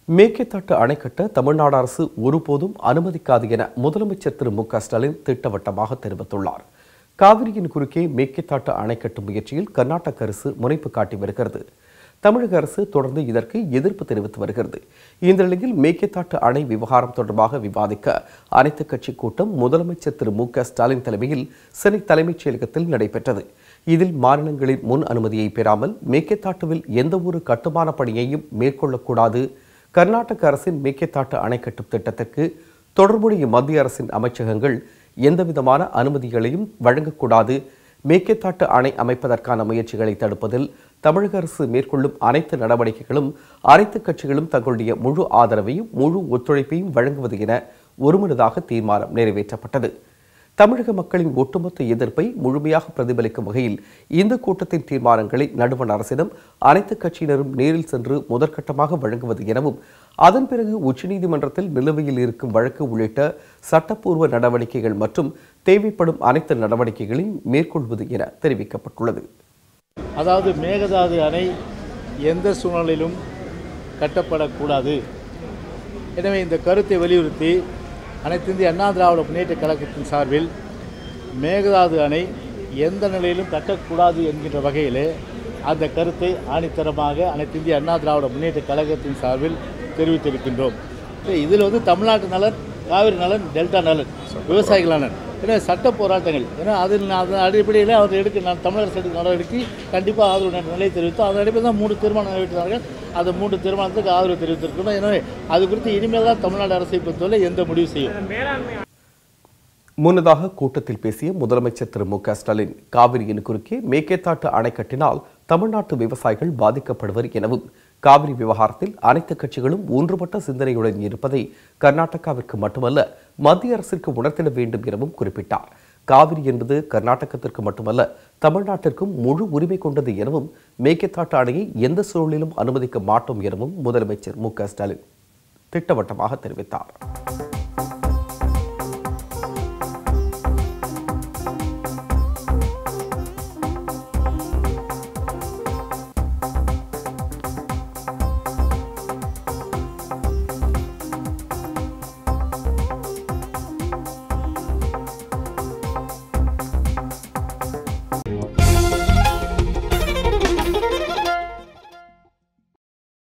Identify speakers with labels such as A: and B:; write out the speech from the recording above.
A: மேகேதாட்டு அணை கட்ட தமிழ்நாடு அரசு ஒருபோதும் அனுமதிக்காது என முதலமைச்சர் திரு மு க ஸ்டாலின் திட்டவட்டமாக தெரிவித்துள்ளார் காவிரியின் குறுக்கே மேகேதாட்டு அணை கட்டும் முயற்சியில் கர்நாடக அரசு முனைப்பு காட்டி வருகிறது தமிழக அரசு தொடர்ந்து இதற்கு எதிர்ப்பு தெரிவித்து வருகிறது இந்த நிலையில் மேகேதாட்டு அணை விவகாரம் தொடர்பாக விவாதிக்க அனைத்துக் கட்சி கூட்டம் முதலமைச்சர் திரு மு க ஸ்டாலின் தலைமையில் சென்னை தலைமைச் செயலகத்தில் நடைபெற்றது இதில் மாநிலங்களின் முன் அனுமதியை பெறாமல் மேகேதாட்டுவில் எந்தவொரு கட்டுமான பணியையும் மேற்கொள்ளக்கூடாது கர்நாடக அரசின் மேகேதாட்டு அணை கட்டும் திட்டத்திற்கு தொடர்புடைய மத்திய அரசின் அமைச்சகங்கள் எந்தவிதமான அனுமதிகளையும் வழங்கக்கூடாது மேகேதாட்டு அணை அமைப்பதற்கான முயற்சிகளை தடுப்பதில் தமிழக அரசு மேற்கொள்ளும் அனைத்து நடவடிக்கைகளும் அனைத்து கட்சிகளும் தங்களுடைய முழு ஆதரவையும் முழு ஒத்துழைப்பையும் வழங்குவது என ஒருமனதாக தீர்மானம் நிறைவேற்றப்பட்டது தமிழக மக்களின் ஒட்டுமொத்த எதிர்ப்பை முழுமையாக பிரதிபலிக்கும் வகையில் இந்த கூட்டத்தின் தீர்மானங்களை நடுவண் அரசிடம் அனைத்து கட்சியினரும் நேரில் சென்று முதற்கட்டமாக வழங்குவது எனவும் அதன் பிறகு உச்சநீதிமன்றத்தில் நிலுவையில் இருக்கும் வழக்கு உள்ளிட்ட சட்டப்பூர்வ நடவடிக்கைகள் மற்றும் தேவைப்படும் அனைத்து நடவடிக்கைகளையும் மேற்கொள்வது என தெரிவிக்கப்பட்டுள்ளது
B: அதாவது மேகதாது அணை எந்த சூழ்நிலையிலும் கட்டப்படக்கூடாது எனவே இந்த கருத்தை வலியுறுத்தி அனைத்து இந்திய அண்ணா திராவிட முன்னேற்ற கழகத்தின் சார்பில் மேகதாது அணை எந்த நிலையிலும் கட்டக்கூடாது என்கின்ற வகையிலே அந்த கருத்தை ஆணித்தரமாக அனைத்து இந்திய அண்ணா திராவிட முன்னேற்ற கழகத்தின் சார்பில் தெரிவித்திருக்கின்றோம் இதில் வந்து தமிழ்நாட்டு நலன் காவிரி நலன் டெல்டா நலன் விவசாயிகள் நலன் ஏன்னா சட்ட போராட்டங்கள் ஏன்னா அதில் அதன் அடிப்படையில் அவர் எடுக்க நான் தமிழரசு எடுக்க நடவடிக்கை கண்டிப்பாக ஆதரவு நிலை தெரிவித்தோம் அதன் அடிப்படையில் தான் மூணு தீர்மானம் நிறைவேற்றினார்கள் அந்த மூன்று தீர்மானத்துக்கு ஆதரவு தெரிவித்திருக்கிறோம் எனவே அது குறித்து இனிமேல் தான் தமிழ்நாடு அரசை பொறுத்தவரை எந்த முடிவு செய்யும்
A: முன்னதாக கூட்டத்தில் பேசிய முதலமைச்சர் திரு மு க ஸ்டாலின் காவிரியின் குறுக்கே மேகேதாட்டு அணை கட்டினால் தமிழ்நாட்டு விவசாயிகள் பாதிக்கப்படுவர் எனவும் காவிரி விவகாரத்தில் அனைத்து கட்சிகளும் ஒன்றுபட்ட சிந்தனையுடன் இருப்பதை கர்நாடகாவிற்கு மட்டுமல்ல மத்திய அரசிற்கு உணர்த்திட வேண்டும் எனவும் குறிப்பிட்டார் காவிரி என்பது கர்நாடகத்திற்கு மட்டுமல்ல தமிழ்நாட்டிற்கும் முழு உரிமை கொண்டது எனவும் மேகேதாட்டு அணையை எந்த சூழலிலும் அனுமதிக்க மாட்டோம் எனவும் முதலமைச்சர் மு க ஸ்டாலின் திட்டவட்டமாக தெரிவித்தார்